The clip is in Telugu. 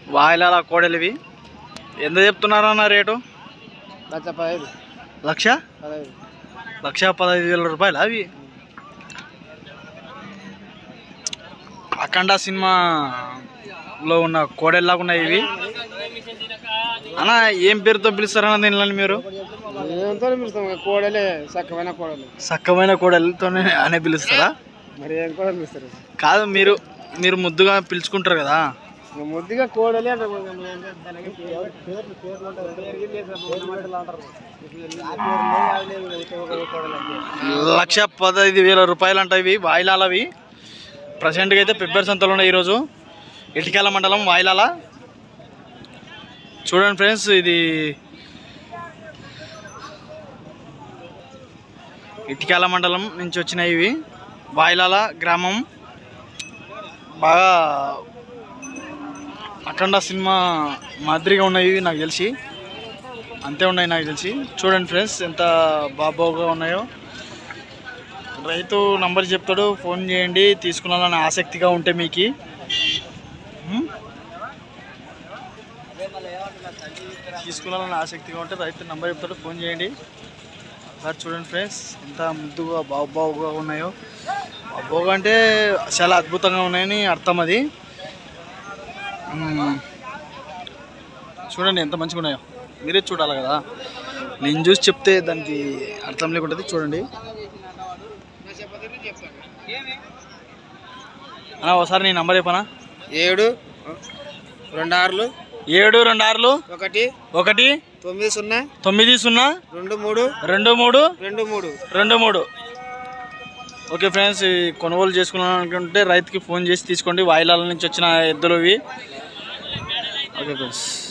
వాయిలాల కోడలు ఇవి ఎంత చెప్తున్నారు అన్న రేటు లక్ష పదహైదు లక్ష పదహైదు లక్ష పదహైదు వేల రూపాయలు అవి అఖండ సినిమాలో ఉన్న కోడెల్లాగా ఉన్నాయి ఇవి అన్న ఏం పేరుతో పిలుస్తారన్న దీనిలో మీరు ఏంతో పిలుస్తాం ఇక కోడలే చక్కమైన కోడలు సక్కమైన కోడలతోనే అనే పిలుస్తారా మరి ఏం కోడలు పిలుస్తారు కాదు మీరు మీరు ముద్దుగా పిలుచుకుంటారు కదా ఇక ముద్దుగా కోడలే అంటారు కొంచెం ఏంటంటే దానికి పేర్లు- పేర్లు పేర్లు ఉంటాయి. పేరు గిట్ల వేసిన పేర్లు మాటలు అంటారు. ఇప్పుడు ఆ పేరు లేదు, అది లేదు, ఇది ఒక ఒక కోడలు అంతే. లక్ష పదహైదు వేల రూపాయలు అంట ఇవి వాయిలాలవి ప్రజెంట్గా అయితే పెబ్బర్ సంతలో ఉన్నాయి ఈరోజు ఇటికాల మండలం వాయిలాల చూడండి ఫ్రెండ్స్ ఇది ఇటికాల మండలం నుంచి వచ్చినాయి ఇవి వాయిలాల గ్రామం బాగా అఖండ సినిమా మాదిరిగా ఉన్నాయి ఇవి నాకు తెలిసి అంతే ఉన్నాయి నాకు తెలిసి చూడండి ఫ్రెండ్స్ ఎంత బాబాగా ఉన్నాయో రైతు నంబర్ చెప్తాడు ఫోన్ చేయండి తీసుకున్నాలని ఆసక్తిగా ఉంటే మీకు తీసుకున్నాలని ఆసక్తిగా ఉంటే రైతు నంబర్ చెప్తాడు ఫోన్ చేయండి ఒకసారి చూడండి ఫ్రెండ్స్ ఎంత ముద్దుగా బాగుబాగుగా ఉన్నాయో బాగుగా అంటే చాలా అద్భుతంగా ఉన్నాయని అర్థం అది మ్మ్. చూడండి ఎంత మంచిగా ఉన్నాయో మీరే చూడాలి కదా నేను చూసి చెప్తే దానికి అర్థం లేకుంటుంది చూడండి అన్న ఒకసారి నీ నంబర్ చెప్పనా ఏడు రెండు ఆరులు ఏడు రెండు ఆరులు ఒకటి ఒకటి తొమ్మిది సున్నా తొమ్మిది సున్నా రెండు మూడు రెండు మూడు రెండు మూడు రెండు మూడు ఓకే ఫ్రెండ్స్ ఈ కొనుగోలు చేసుకున్నానుకుంటే రైతుకి ఫోన్ చేసి తీసుకోండి వాయిలాల నుంచి వచ్చిన ఎద్దులు ఇవి ఓకే ఫ్రెండ్స్